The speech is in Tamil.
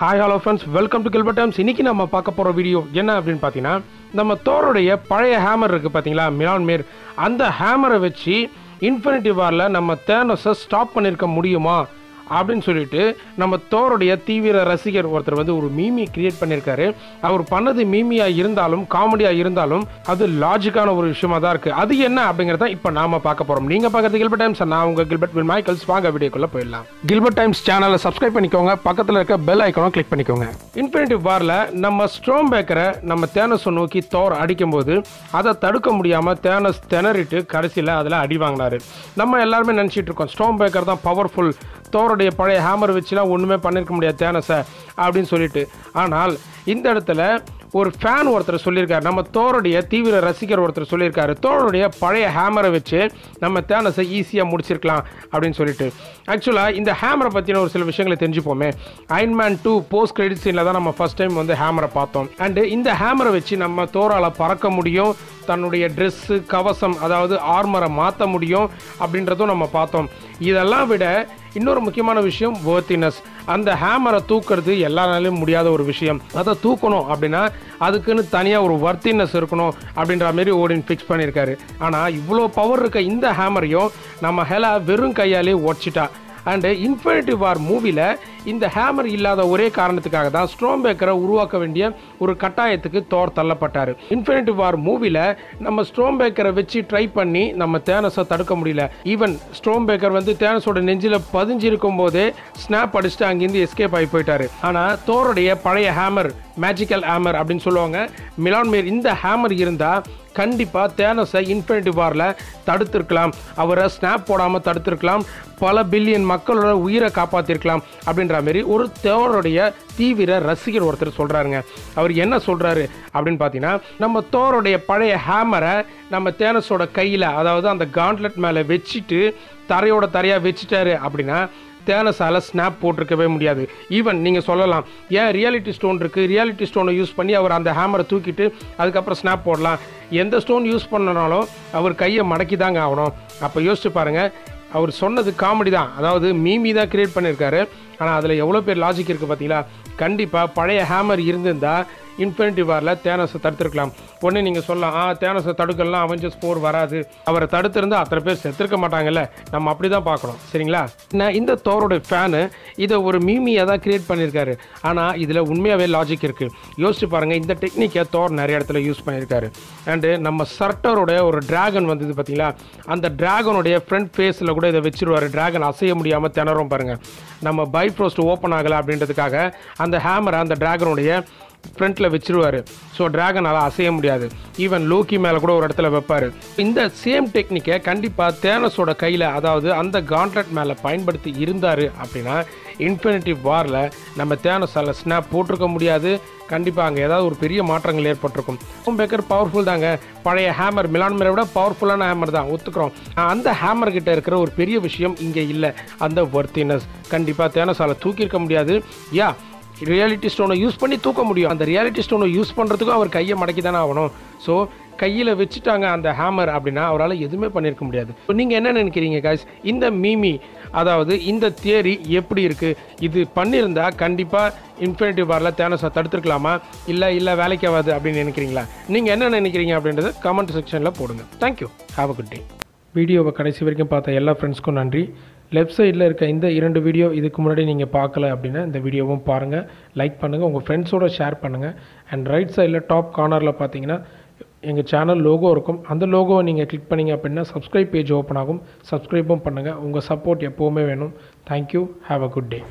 hi hello friends welcome to Gilbert Times இன்னைக்கு நம்ம பார்க்க போகிற வீடியோ என்ன அப்படின்னு பார்த்தீங்கன்னா நம்ம தோருடைய பழைய ஹேமர் இருக்குது பார்த்தீங்களா மிலான் மேர் அந்த ஹேமரை வச்சு இன்ஃபினிட்டி வாரில் நம்ம தேனஸை ஸ்டாப் பண்ணியிருக்க முடியுமா அப்படின்னு சொல்லிட்டு நம்ம தோருடைய தீவிர ரசிகர் ஒருத்தர் வந்து ஒரு மீமி கிரியேட் பண்ணியிருக்காரு அவர் பண்ணது மீமியாக இருந்தாலும் காமெடியாக இருந்தாலும் அது லாஜிக்கான ஒரு விஷயமா தான் இருக்குது அது என்ன அப்படிங்கிறத இப்போ நாம பார்க்க போகிறோம் நீங்கள் பார்க்கறது கில்பர்ட் டைம்ஸ் நான் உங்கள் கில்பர்ட் வில் மைக்கேல்ஸ் வாங்க வீடியோக்குள்ளே போயிடலாம் கில்பர்ட் டைம்ஸ் சேனலை சப்ஸ்கிரைப் பண்ணிக்கோங்க பக்கத்தில் இருக்க பெல் ஐக்கனும் கிளிக் பண்ணிக்கோங்க இன்ஃபினிட்டி வாரில் நம்ம ஸ்ட்ரோம் பேக்கரை நம்ம தேனஸை நோக்கி தோர் அடிக்கும்போது அதை தடுக்க முடியாமல் தேனஸ் திணறிட்டு கடைசியில் அதில் அடி வாங்கினாரு நம்ம எல்லாருமே நினச்சிட்டு இருக்கோம் ஸ்ட்ரோம் பேக்கர் தான் பவர்ஃபுல் தோருடைய பழைய ஹேமர் வச்சுலாம் ஒன்றுமே பண்ணியிருக்க முடியாது தேனஸை அப்படின்னு சொல்லிட்டு ஆனால் இந்த இடத்துல ஒரு ஃபேன் ஒருத்தர் சொல்லியிருக்காரு நம்ம தோருடைய தீவிர ரசிகர் ஒருத்தர் சொல்லியிருக்காரு தோருடைய பழைய ஹேமரை வச்சு நம்ம தேனஸை ஈஸியாக முடிச்சிருக்கலாம் அப்படின்னு சொல்லிட்டு ஆக்சுவலாக இந்த ஹேமரை பற்றின ஒரு சில விஷயங்களை தெரிஞ்சுப்போமே அயன்மேன் டூ போஸ்ட் கிரெடிட் சீனில் தான் நம்ம ஃபர்ஸ்ட் டைம் வந்து ஹேமரை பார்த்தோம் அண்டு இந்த ஹேமரை வச்சு நம்ம தோரால் பறக்க முடியும் தன்னுடைய ட்ரெஸ்ஸு கவசம் அதாவது ஆர்மரை மாற்ற முடியும் அப்படின்றதும் நம்ம பார்த்தோம் இதெல்லாம் விட இன்னொரு முக்கியமான விஷயம் வர்த்தினஸ் அந்த ஹேமரை தூக்குறது எல்லாராலையும் முடியாத ஒரு விஷயம் அதை தூக்கணும் அப்படின்னா அதுக்குன்னு தனியாக ஒரு வர்த்தினஸ் இருக்கணும் அப்படின்ற மாதிரி ஓடின் ஃபிக்ஸ் பண்ணியிருக்காரு ஆனால் இவ்வளோ பவர் இருக்க இந்த ஹேமரையும் நம்ம ஹெலா வெறும் கையாலே உடச்சிட்டா அண்டு இன்ஃபினிட்டி வார் மூவியில் இந்த ஹேமர் இல்லாத ஒரே காரணத்துக்காக தான் ஸ்ட்ரோம் பேக்கரை உருவாக்க வேண்டிய ஒரு கட்டாயத்துக்கு தோர் தள்ளப்பட்டார் இன்ஃபினிட்டி வார் மூவியில் நம்ம ஸ்ட்ரோம் பேக்கரை வச்சு ட்ரை பண்ணி நம்ம தேனஸை தடுக்க முடியல ஈவன் ஸ்ட்ரோம் பேக்கர் வந்து தேனஸோட நெஞ்சில் பதிஞ்சிருக்கும் போதே ஸ்னாப் அடிச்சுட்டு அங்கேருந்து எஸ்கேப் ஆகி போயிட்டாரு ஆனால் தோருடைய பழைய ஹேமர் மேஜிக்கல் ஹேமர் அப்படின்னு சொல்லுவாங்க மிலான் மேர் இந்த ஹேமர் இருந்தால் கண்டிப்பாக தேனஸை இன்ஃபினிட்டி வாரில் தடுத்திருக்கலாம் அவரை ஸ்னாப் போடாமல் தடுத்திருக்கலாம் பல பில்லியன் மக்களோட உயிரை காப்பாற்றிருக்கலாம் அப்படின்ற மாதிரி ஒரு தோருடைய தீவிர ரசிகர் ஒருத்தர் சொல்கிறாருங்க அவர் என்ன சொல்கிறாரு அப்படின்னு பார்த்தீங்கன்னா நம்ம தோருடைய பழைய ஹேமரை நம்ம தேனஸோட கையில் அதாவது அந்த காண்ட்லெட் மேலே வச்சுட்டு தரையோட தரையாக வச்சுட்டாரு அப்படின்னா தேனஸால் ஸ்னாப் போட்டிருக்கவே முடியாது ஈவன் நீங்கள் சொல்லலாம் ஏன் ரியாலிட்டி ஸ்டோன் இருக்குது ரியாலிட்டி ஸ்டோனை யூஸ் பண்ணி அவர் அந்த ஹேமரை தூக்கிட்டு அதுக்கப்புறம் ஸ்னாப் போடலாம் எந்த ஸ்டோன் யூஸ் பண்ணனாலும் அவர் கையை மடக்கி தாங்க ஆகணும் அப்போ யோசிச்சு பாருங்கள் அவர் சொன்னது காமெடி தான் அதாவது மீமி தான் கிரியேட் பண்ணியிருக்காரு ஆனால் அதில் எவ்வளோ பேர் லாஜிக் இருக்குது பார்த்தீங்களா கண்டிப்பாக பழைய ஹேமர் இருந்திருந்தால் இன்ஃபினிட்டி வாரில் தேனஸை தடுத்திருக்கலாம் ஒன்று நீங்கள் சொல்லலாம் ஆ தேனஸை தடுக்கலாம் அவெஞ்சர்ஸ் போர் வராது அவரை தடுத்திருந்தா அத்தனை பேர் செத்துருக்க மாட்டாங்கல்ல நம்ம அப்படி தான் பார்க்கணும் சரிங்களா நான் இந்த தோரோட ஃபேனு இதை ஒரு மீமியாக தான் கிரியேட் பண்ணியிருக்காரு ஆனால் இதில் உண்மையாகவே லாஜிக் இருக்குது யோசிச்சு பாருங்கள் இந்த டெக்னிக்கை தோர் நிறைய இடத்துல யூஸ் பண்ணியிருக்காரு அண்டு நம்ம சர்ட்டரோட ஒரு டிராகன் வந்தது பார்த்தீங்களா அந்த டிராகனுடைய ஃப்ரண்ட் ஃபேஸில் கூட இதை வச்சிருவார் டிராகன் அசைய முடியாமல் திணறும் பாருங்கள் நம்ம பைஃப்ரோஸ்ட் ஓப்பன் ஆகலை அப்படின்றதுக்காக அந்த ஹேமரை அந்த டிராகனுடைய ஃப்ரண்ட்டில் வச்சிருவார் ஸோ டிராகனால் அசைய முடியாது ஈவன் லோக்கி மேலே கூட ஒரு இடத்துல வைப்பார் இந்த சேம் டெக்னிக்கை கண்டிப்பாக தேனஸோட கையில் அதாவது அந்த காண்ட்ரட் மேலே பயன்படுத்தி இருந்தார் அப்படின்னா இன்ஃபினிட்டி வாரில் நம்ம தேனஸால் ஸ்னாப் போட்டிருக்க முடியாது கண்டிப்பாக அங்கே ஏதாவது ஒரு பெரிய மாற்றங்கள் ஏற்பட்டிருக்கும் ஹோம் பேக்கர் பவர்ஃபுல் தாங்க பழைய ஹேமர் மிலான் மேரை விட பவர்ஃபுல்லான ஹேமர் தான் ஒத்துக்கிறோம் அந்த ஹேமர் கிட்ட இருக்கிற ஒரு பெரிய விஷயம் இங்கே இல்லை அந்த வர்த்தினஸ் கண்டிப்பாக தேனஸால் தூக்கியிருக்க முடியாது யா ரியாலிட்டி ஸ்டோனை யூஸ் பண்ணி தூக்க முடியும் அந்த ரியாலிட்டி ஸ்டோனை யூஸ் பண்ணுறதுக்கும் அவர் கையை மடக்கி தானே ஆகணும் ஸோ கையில் வச்சுட்டாங்க அந்த ஹேமர் அப்படின்னா அவரால் எதுவுமே பண்ணியிருக்க முடியாது இப்போ நீங்கள் என்ன நினைக்கிறீங்க காய்ஸ் இந்த மீமி அதாவது இந்த தியரி எப்படி இருக்குது இது பண்ணியிருந்தா கண்டிப்பாக இன்ஃபினிட்டி வாரில் தேனஸை தடுத்துருக்கலாமா இல்லை இல்லை வேலைக்கு ஆகாது அப்படின்னு நினைக்கிறீங்களா நீங்கள் என்ன நினைக்கிறீங்க அப்படின்றத கமெண்ட் செக்ஷனில் போடுங்க thank you have a good day வீடியோவை கடைசி வரைக்கும் பார்த்த எல்லா ஃப்ரெண்ட்ஸ்க்கும் நன்றி லெஃப்ட் சைடில் இருக்க இந்த இரண்டு வீடியோ இதுக்கு முன்னாடி நீங்கள் பார்க்கல அப்படின்னா இந்த வீடியோவும் பாருங்கள் லைக் பண்ணுங்கள் உங்கள் ஃப்ரெண்ட்ஸோட ஷேர் பண்ணுங்கள் அண்ட் ரைட் சைடில் டாப் கார்னரில் பார்த்தீங்கன்னா எங்கள் சேனல் லோகோ இருக்கும் அந்த லோகோவை நீங்கள் கிளிக் பண்ணிங்க அப்படின்னா சப்ஸ்கிரைப் பேஜ் ஓப்பன் ஆகும் சப்ஸ்கிரைப்பும் பண்ணுங்கள் உங்கள் சப்போர்ட் எப்போவுமே வேணும் thank you have a good day